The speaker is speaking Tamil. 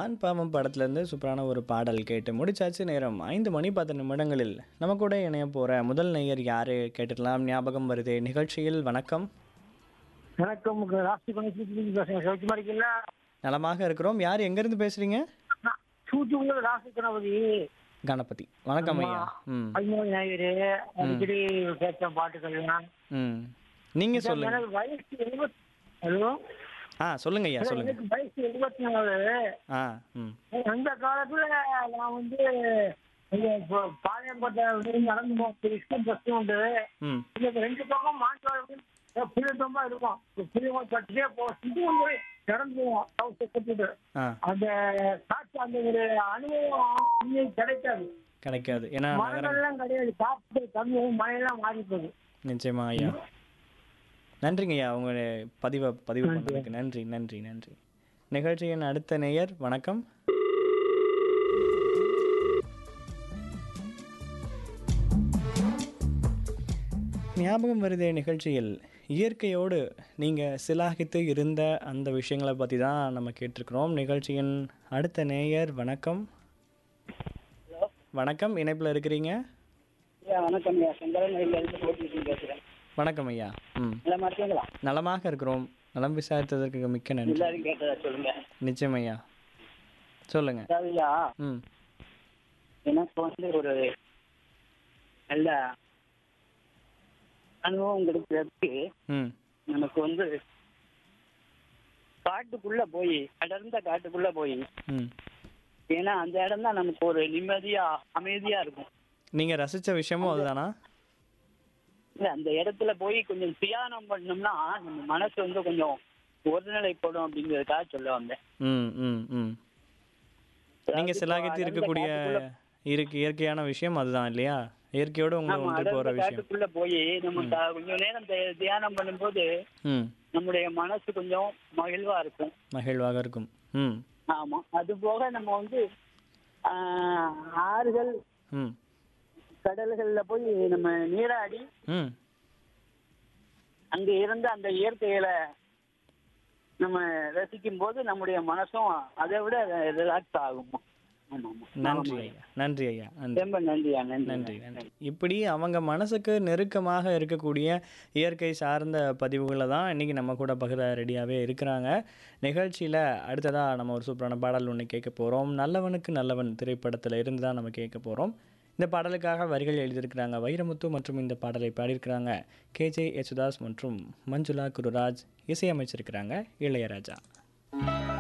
ஆண் பாவம் படத்துலேருந்து சூப்பரான ஒரு பாடல் கேட்டு முடிச்சாச்சு நேரம் ஐந்து மணி பத்து நிமிடங்களில் நம்ம கூட இணைய போகிற முதல் நேயர் யார் கேட்டுக்கலாம் ஞாபகம் வருதே நிகழ்ச்சியில் வணக்கம் வணக்கம் ராஷ்டிரி கணேசன் பேசுறேன் சௌக்கியமா இருக்கீங்களா நலமாக இருக்கிறோம் யார் எங்கேருந்து பேசுகிறீங்க சூச்சு உள்ள ராஷ்டிரி கணபதி கணபதி வணக்கம் ஐயா ம் பதிமூணு ஞாயிறு அடிக்கடி கேட்ட பாட்டுகள்லாம் ம் நீங்கள் சொல்லுங்கள் எனக்கு வயசு எழுபத்தி ஹலோ ஆ சொல்லுங்க ஐயா சொல்லுங்கள் எனக்கு வயசு எழுபத்தி நாலு ஆ ம் அந்த காலத்துல நான் வந்து இங்க இப்போ பாளையங்கோட்டை வரைக்கும் நடந்து போகும் இஸ்கம் பஸ் உண்டு ம் இந்த ரெண்டு பக்கம் மாட்டு புளியத்தமா இருக்கும் புளியமா கட்டிட்டே போ சிந்து வந்து நடந்து போவோம் ஹவுஸ் கட்டிட்டு ஆ அந்த காற்று அந்த ஒரு அனுபவம் இன்னும் கிடைக்காது கிடைக்காது ஏன்னா நகரம் மரங்கள்லாம் கிடையாது காற்று கம்மி மழையெல்லாம் மாறி போகுது நிச்சயமா ஐயா நன்றிங்க ஐயா உங்க பதிவை பதிவு பண்ணதுக்கு நன்றி நன்றி நன்றி நிகழ்ச்சியின் அடுத்த நேயர் வணக்கம் ஞாபகம் வருதே நிகழ்ச்சியில் இயற்கையோடு நீங்கள் சிலாகித்து இருந்த அந்த விஷயங்களை பற்றி தான் நம்ம கேட்டிருக்கிறோம் நிகழ்ச்சியின் அடுத்த நேயர் வணக்கம் வணக்கம் இணைப்பில் இருக்கிறீங்க ஐயா வணக்கம் ஐயா செங்கலநேரில இருந்து போட்டிட்டு பேசுறேன் வணக்கம் ஐயா ம் நல்லா இருக்கீங்களா நலமாக இருக்கிறோம் நலம் விசாரித்ததற்கு மிக்க நன்றி எல்லாரும் கேட்டதா சொல்லுங்க நிச்சயம் ஐயா சொல்லுங்க அதாவது ஐயா ம் எனக்கு வந்து ஒரு நல்ல அனுபவம் கிடைக்கிறதுக்கு ம் நமக்கு வந்து காட்டுக்குள்ள போய் அடர்ந்த காட்டுக்குள்ள போய் ம் ஏன்னா அந்த இடம் தான் நமக்கு ஒரு நிம்மதியா அமைதியா இருக்கும் நீங்கள் ரசித்த விஷயமும் அதுதானா இல்ல அந்த இடத்துல போய் கொஞ்சம் தியானம் பண்ணோம்னா நம்ம மனசு வந்து கொஞ்சம் ஒருநிலைப்படும் அப்படிங்கறதுக்காக சொல்ல வந்தேன் ம் ம் ம் நீங்கள் சிலாகித்து இருக்கக்கூடிய இருக்கு இயற்கையான விஷயம் அதுதான் இல்லையா இயற்கையோடு உங்களை ஆமா வந்து போகிற அடர்ந்த விஷயம் காட்டுக்குள்ள போய் நம்ம த- கொஞ்சம் நேரம் தி- தியானம் பண்ணும்போது ம் நம்முடைய மனசு கொஞ்சம் மகிழ்வா இருக்கும் மகிழ்வாக இருக்கும் ம் ஆமா அது போக நம்ம வந்து ஆஹ், ஆறுகள் ம் கடல்கள்ல போய் நம்ம நீராடி ம் அங்க இருந்து அந்த இயற்கையில நம்ம ரசிக்கும் போது நம்முடைய மனசும் அதை விட ரிலாக்ஸ் ஆகும் ஆமா ஆமா நன்றி ஐயா நன்றி ஐயா நன்றி ரொம்ப நன்றியா நன்றி நன்றி நன்றி இப்படி அவங்க மனசுக்கு நெருக்கமாக இருக்கக்கூடிய இயற்கை சார்ந்த பதிவுகளை தான் இன்றைக்கி நம்ம கூட பகிர ரெடியாகவே இருக்கிறாங்க நிகழ்ச்சியில் அடுத்ததாக நம்ம ஒரு சூப்பரான பாடல் ஒன்று கேட்க போகிறோம் நல்லவனுக்கு நல்லவன் திரைப்படத்தில் இருந்து தான் நம்ம கேட்க போகிறோம் இந்த பாடலுக்காக வரிகள் எழுதியிருக்கிறாங்க வைரமுத்து மற்றும் இந்த பாடலை பாடியிருக்கிறாங்க கேஜே யேசுதாஸ் மற்றும் மஞ்சுளா குருராஜ் இசையமைச்சிருக்கிறாங்க இளையராஜா